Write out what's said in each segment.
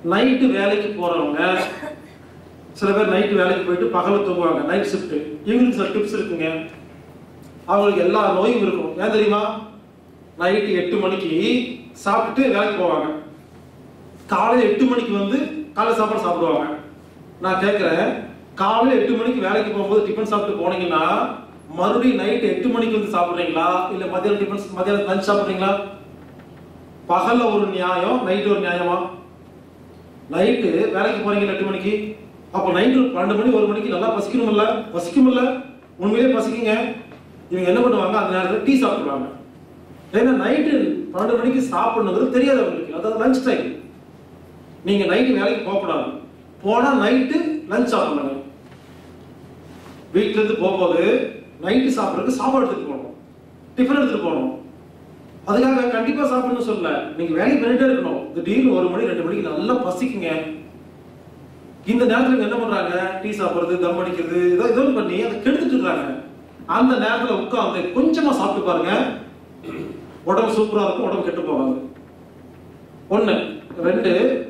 night வேலைக்கு போறவங்க சில பேர் நைட்டு வேலைக்கு போயிட்டு பகல தூங்குவாங்க நைட் ஷிஃப்ட் இவங்களுக்கு சில டிப்ஸ் இருக்குங்க அவங்களுக்கு எல்லா நோயும் இருக்கும் ஏன் தெரியுமா நைட்டு எட்டு மணிக்கு சாப்பிட்டுட்டு வேலைக்கு போவாங்க காலையில் எட்டு மணிக்கு வந்து காலைல சாப்பாடு சாப்பிடுவாங்க நான் கேட்குறேன் காலையில் எட்டு மணிக்கு வேலைக்கு போகும்போது டிஃபன் சாப்பிட்டு போனீங்கன்னா மறுபடியும் நைட் எட்டு மணிக்கு வந்து சாப்பிட்றீங்களா இல்லை மதியானம் டிஃபன் மதியானம் லஞ்ச் சாப்பிட்றீங்களா பகல்ல ஒரு நியாயம் நைட்டு ஒரு நியாயமா நைட்டு வேலைக்கு போறீங்க எட்டு மணிக்கு அப்போ நைட்டு பன்னெண்டு மணி ஒரு மணிக்கு நல்லா பசிக்கணும்ல பசிக்கும்ல உண்மையிலே பசிக்குங்க இவங்க என்ன பண்ணுவாங்க அந்த நேரத்தில் டீ சாப்பிடுவாங்க ஏன்னா நைட்டு பன்னெண்டு மணிக்கு சாப்பிடணுங்கிறது தெரியாது அவங்களுக்கு அதாவது லஞ்ச் டைம் நீங்க நைட்டு வேலைக்கு போகக்கூடாது போனா நைட்டு லஞ்ச் சாப்பிடணும் வீட்ல இருந்து போகும்போது நைட்டு சாப்பிட்றதுக்கு சாப்பாடு எடுத்துட்டு போகணும் டிஃபன் எடுத்துட்டு போகணும் அதுக்காக கண்டிப்பா சாப்பிடணும்னு சொல்லல நீங்க வேலைக்கு பண்ணிட்டே இருக்கணும் திடீர்னு ஒரு மணி ரெண்டு மணிக்கு நல்லா பசிக்குங்க இந்த நேரத்துல இவங்க என்ன பண்றாங்க டீ சாப்பிடுறது தம் அடிக்கிறது ஏதோ ஏதோ ஒண்ணு பண்ணி அதை கெடுத்துட்டு இருக்காங்க அந்த நேரத்துல உட்கார்ந்து கொஞ்சமா சாப்பிட்டு பாருங்க உடம்பு சூப்பரா இருக்கும் உடம்பு கெட்டு போகாது ஒண்ணு ரெண்டு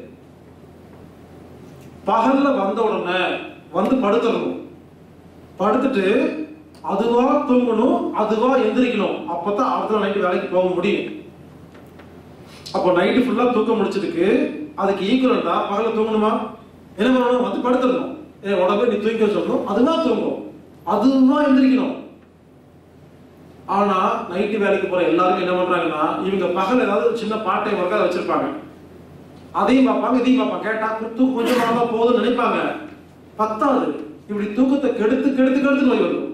பகல்ல வந்த உடனே வந்து படுத்துடணும் படுத்துட்டு அதுவா தூங்கணும் அதுவா எந்திரிக்கணும் அப்பதான் அடுத்த நைட்டு வேலைக்கு போக முடியும் அப்போ நைட்டு ஃபுல்லா தூக்கம் முடிச்சதுக்கு அதுக்கு ஈக்குவலண்டா பகல்ல தூங்கணுமா என்ன பண்ணணும் வந்து படுத்துடணும் என் உடம்பு நீ தூங்க சொல்லணும் அதுவா தூங்கும் அதுவா எந்திரிக்கணும் ஆனா நைட்டு வேலைக்கு போற எல்லாரும் என்ன பண்றாங்கன்னா இவங்க பகல் ஏதாவது ஒரு சின்ன பார்ட் டைம் ஒர்க்காக வச்சிருப்பாங்க அதையும் பார்ப்பாங்க இதையும் பார்ப்பாங்க கேட்டா தூக்கம் கொஞ்சமா தான் போதும்னு நினைப்பாங்க பத்தாது இப்படி தூக்கத்தை கெடுத்து கெடுத்து கெடுத்து நோய் வரும்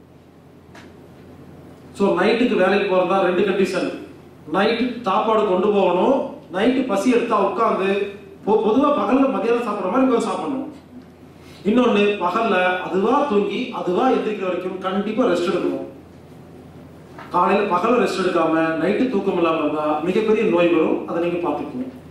ஸோ நைட்டுக்கு வேலைக்கு போறதா ரெண்டு கண்டிஷன் நைட்டு சாப்பாடு கொண்டு போகணும் நைட்டு பசி எடுத்தா உட்காந்து பொதுவா பகல்ல மதியானம் சாப்பிடுற மாதிரி கொஞ்சம் சாப்பிடணும் இன்னொன்னு பகல்ல அதுவா தூங்கி அதுவா எந்திரிக்கிற வரைக்கும் கண்டிப்பா ரெஸ்ட் எடுக்கணும் காலையில பகல்ல ரெஸ்ட் எடுக்காம நைட்டு தூக்கம் இல்லாம இருந்தா மிகப்பெரிய நோய் வரும் அதை நீங்க பாத்துக்கணும்